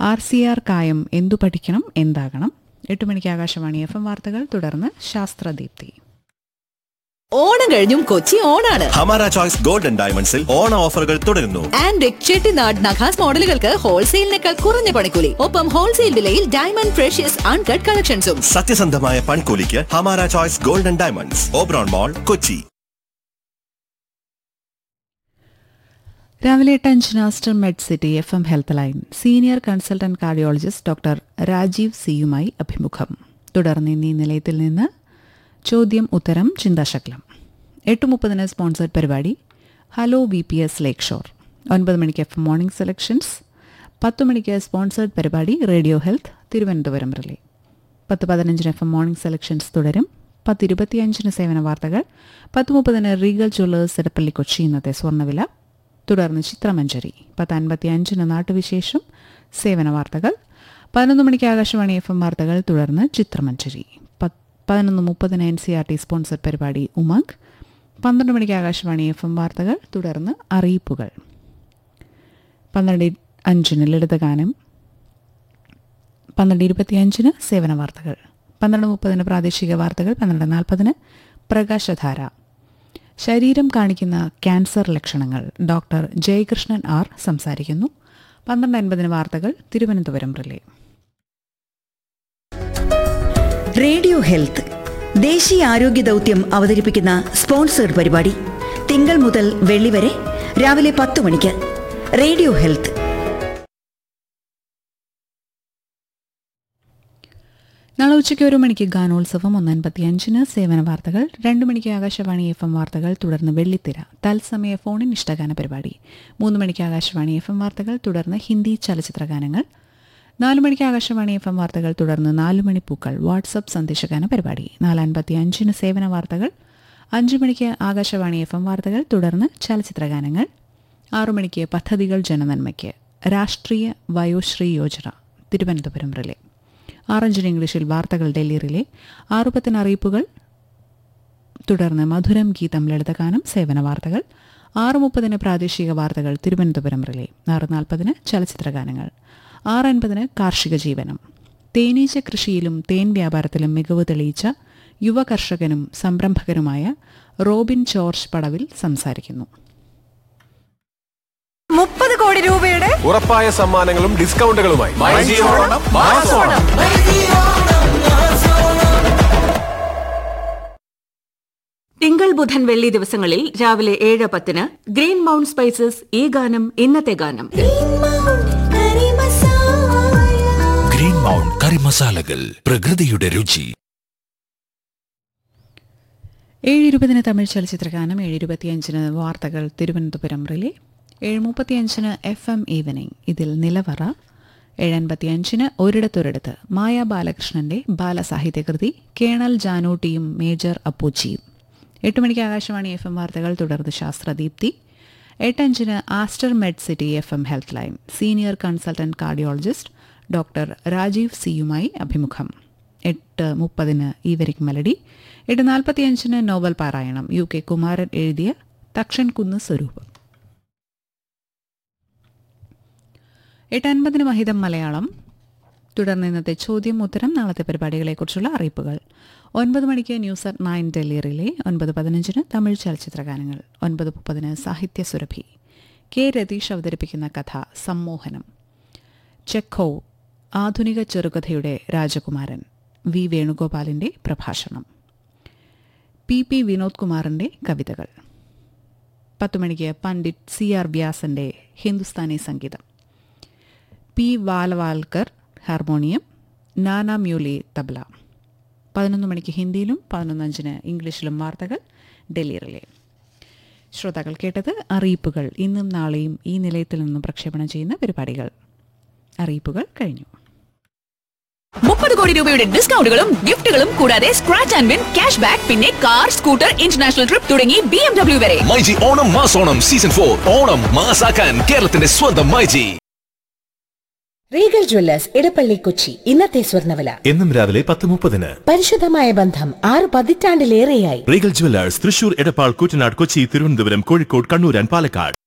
R C R കായം എന്തു പഠിക്കണം എന്താകണം എട്ട് മണിക്ക് ആകാശവാണി എഫ് എം വാർത്തകൾ തുടർന്ന് ശാസ്ത്രദീപ്തി ഓണം കഴിഞ്ഞും കൊച്ചി ഓണാണ് ഹമാര ചോയ്സ് ഗോൾഡൻ ഡയമണ്ട്സിൽ ഓണ ഓഫറുകൾ തുടരുന്നു ആൻഡ് ചെട്ടിനാട് നഖാസ് മോഡലുകൾക്ക് ഹോൾസെയിലിനേക്കാൾ കുറഞ്ഞ പണിക്കൂലി ഒപ്പം ഹോൾസെയിൽ വിലയിൽ ഡയമണ്ട് ഫ്രഷ്യസ് അൺകട്ട് കളക്ഷൻസും സത്യസന്ധമായ പണിക്കൂലിക്ക് ഹമാര choice golden diamonds Oberon mall Kochi രാവിലെ എട്ട് അഞ്ചിന് Aster Med City F M health line senior consultant cardiologist doctor Rajeev സിയുമായി അഭിമുഖം തുടർന്ന് ഇന്ന് ഈ നിലയത്തിൽ നിന്ന് ചോദ്യം ഉത്തരം ചിന്താശകലം എട്ട് മുപ്പതിന് സ്പോൺസേഡ് പരിപാടി hello V P S lake shore ഒൻപത് മണിക്ക് എഫ് മോർണിംഗ് സെലക്ഷൻസ് പത്ത് മണിക്ക് സ്പോൺസേഡ് പരിപാടി റേഡിയോ ഹെൽത്ത് തിരുവനന്തപുരം റിലേ പത്ത് പതിനഞ്ചിന് എഫ് എം മോർണിംഗ് സെലക്ഷൻസ് തുടരും പത്ത് ഇരുപത്തിയഞ്ചിന് സേവന വാർത്തകൾ പത്ത് മുപ്പതിന് റീഗൽ ജ്വല്ലേഴ്സ് എടപ്പള്ളി കൊച്ചി ഇന്നത്തെ സ്വർണ്ണവില തുടർന്ന് ചിത്രമഞ്ജരി പത്ത് അൻപത്തി അഞ്ചിന് നാട്ടുവിശേഷം സേവന വാർത്തകൾ പതിനൊന്ന് മണിക്ക് ആകാശവാണി എഫ് എം വാർത്തകൾ തുടർന്ന് ചിത്രമഞ്ജരി പത്ത് പതിനൊന്ന് മുപ്പതിന് N C R T sponsor പരിപാടി ഉമംഗ് പന്ത്രണ്ട് മണിക്ക് ആകാശവാണി എഫ് എം വാർത്തകൾ തുടർന്ന് അറിയിപ്പുകൾ പന്ത്രണ്ട് അഞ്ചിന് ലളിതഗാനം പന്ത്രണ്ട് ഇരുപത്തിയഞ്ചിന് സേവന വാർത്തകൾ പന്ത്രണ്ട് മുപ്പതിന് പ്രാദേശിക വാർത്തകൾ പന്ത്രണ്ട് നാൽപ്പതിന് പ്രകാശധാര ശരീരം കാണിക്കുന്ന ക്യാൻസർ ലക്ഷണങ്ങൾ ഡോക്ടർ ജയകൃഷ്ണൻ ആർ സംസാരിക്കുന്നു പന്ത്രണ്ട് അൻപതിന് വാർത്തകൾ തിരുവനന്തപുരം റിലേ റേഡിയോ ഹെൽത്ത് ദേശീയ ആരോഗ്യ ദൗത്യം അവതരിപ്പിക്കുന്ന സ്പോൺസേഡ് പരിപാടി തിങ്കൾ മുതൽ വെള്ളി വരെ രാവിലെ പത്ത് മണിക്ക് റേഡിയോ ഹെൽത്ത് നാളെ ഉച്ചയ്ക്ക് ഒരു മണിക്ക് ഗാനോത്സവം ഒന്ന് അൻപത്തിയഞ്ചിന് സേവന വാർത്തകൾ രണ്ട് മണിക്ക് ആകാശവാണി എഫ് എം വാർത്തകൾ തുടർന്ന് വെള്ളിത്തിര തത്സമയ ഫോണിൻ ഇഷ്ടഗാന പരിപാടി മൂന്ന് മണിക്ക് ആകാശവാണി എഫ് എം വാർത്തകൾ തുടർന്ന് ഹിന്ദി ചലച്ചിത്ര ഗാനങ്ങൾ നാല് മണിക്ക് ആകാശവാണി എഫ് എം വാർത്തകൾ തുടർന്ന് നാല് മണിപ്പൂക്കൾ വാട്സപ്പ് സന്ദേശഗാന പരിപാടി നാല് അൻപത്തി അഞ്ചിന് സേവന വാർത്തകൾ അഞ്ച് മണിക്ക് ആകാശവാണി എഫ് എം വാർത്തകൾ തുടർന്ന് ചലച്ചിത്ര ഗാനങ്ങൾ ആറു മണിക്ക് പദ്ധതികൾ ജനനന്മയ്ക്ക് രാഷ്ട്രീയ വയോശ്രീ യോജന തിരുവനന്തപുരം റിലേ ആറഞ്ചിന് ഇംഗ്ലീഷിൽ വാർത്തകൾ ഡൽഹി റിലേ ആറുപത്തിന് അറിയിപ്പുകൾ തുടർന്ന് മധുരം ഗീതം ലളിതഗാനം സേവന വാർത്തകൾ ആറ് മുപ്പതിന് പ്രാദേശിക വാർത്തകൾ തിരുവനന്തപുരം റിലേ ആറ് നാൽപ്പതിന് ചലച്ചിത്ര ഗാനങ്ങൾ ആറ് അൻപതിന് കാർഷിക ജീവനം തേനീച്ച കൃഷിയിലും തേൻ വ്യാപാരത്തിലും മികവ് തെളിയിച്ച യുവ കർഷകനും സംരംഭകനുമായ റോബിൻ ജോർജ് പടവിൽ സംസാരിക്കുന്നു മുപ്പത് കോടി രൂപയുടെ ഉറപ്പായ സമ്മാനങ്ങളും ഡിസ്കൗണ്ടുകളുമായി തിങ്കൾ ബുധൻ വെള്ളി ദിവസങ്ങളിൽ രാവിലെ ഏഴ് പത്തിന് ഗ്രീൻ മൗണ്ട് സ്പൈസസ് ഈ ഗാനം ഇന്നത്തെ ഗാനം ഗ്രീൻ മൗണ്ട് കറി മസാലകൾ പ്രകൃതിയുടെ രുചി ഏഴ് ഇരുപതിന് തമിഴ് ചലച്ചിത്ര ഗാനം ഏഴ് ഇരുപത്തിയഞ്ചിന് വാർത്തകൾ തിരുവനന്തപുരം റിലേ ഏഴ് മുപ്പത്തിയഞ്ചിന് എഫ് എം ഈവനിംഗ് ഇതിൽ നിലവറ ഏഴ് അൻപത്തിയഞ്ചിന് ഒരിടത്തൊരിടത്ത് മായ ബാലകൃഷ്ണന്റെ ബാലസാഹിത്യകൃതി കേണൽ ജാനൂട്ടിയും മേജർ അപ്പൂച്ചിയും എട്ട് മണിക്ക് ആകാശവാണി എഫ് എം വാർത്തകൾ തുടർന്ന് ശാസ്ത്രദീപ്തി എട്ടഞ്ചിന് Aster Med City F M health line senior consultant cardiologist doctor Rajeev സിയുമായി അഭിമുഖം എട്ട് മുപ്പതിന് ഈവരിക് മെലഡി എട്ട് നാൽപ്പത്തിയഞ്ചിന് നോവൽ പാരായണം യു കെ കുമാരൻ എഴുതിയ തക്ഷൻ കുന്ന് സ്വരൂപം എട്ട് അൻപതിന് മഹിതം മലയാളം തുടർന്ന് ഇന്നത്തെ ചോദ്യം ഉത്തരം നാളത്തെ പരിപാടികളെക്കുറിച്ചുള്ള അറിയിപ്പുകൾ ഒൻപത് മണിക്ക് news at nine Delhi relay ഒൻപത് പതിനഞ്ചിന് തമിഴ് ചലച്ചിത്ര ഗാനങ്ങൾ ഒൻപത് മുപ്പതിന് സാഹിത്യ സുരഭി കെ രതീഷ് അവതരിപ്പിക്കുന്ന കഥ സമ്മോഹനം ചെഖോ ആധുനിക ചെറുകഥയുടെ രാജകുമാരൻ വി വേണുഗോപാലിന്റെ പ്രഭാഷണം പി പി വിനോദ് കുമാറിന്റെ കവിതകൾ പത്തു മണിക്ക് പണ്ഡിറ്റ് സി ആർ വ്യാസന്റെ ഹിന്ദുസ്ഥാനി സംഗീതം പി വാലവാൽക്കർ ഹാർമോണിയം നാന മ്യൂലി തബ്ല പതിനൊന്ന് മണിക്ക് ഹിന്ദിയിലും പതിനൊന്നഞ്ചിന് ഇംഗ്ലീഷിലും വാർത്തകൾ ഡൽഹി റിലേ ശ്രോതാക്കൾ കേട്ടത് അറിയിപ്പുകൾ ഇന്നും നാളെയും ഈ നിലയത്തിൽ നിന്നും പ്രക്ഷേപണം ചെയ്യുന്ന പരിപാടികൾ അറിയിപ്പുകൾ കഴിഞ്ഞു മുപ്പത് കോടി രൂപയുടെ ഡിസ്കൗണ്ടുകളും ഗിഫ്റ്റുകളും കൂടാതെ scratch and win cash back പിന്നെ കാർ സ്കൂട്ടർ ഇന്റർനാഷണൽ ട്രിപ്പ് തുടങ്ങി ബി എം ഡബ്ല്യു വരെ മൈജി ഓണം മാസോണം സീസൺ ഫോർ ഓണം മാസാക്കാൻ കേരളത്തിന്റെ സ്വന്തം മൈജി റീഗൽ ജ്വല്ലേഴ്സ് ഇടപ്പള്ളി കൊച്ചി ഇന്നത്തെ സ്വർണ്ണവില എന്നും രാവിലെ പത്ത് മുപ്പതിന് പരിശുദ്ധമായ ബന്ധം ആറ് പതിറ്റാണ്ടിലേറെയായി Regal Jewellers Thrissur Edappal Koottanad Kochi Thiruvananthapuram Kozhikode Kannur and Palakkad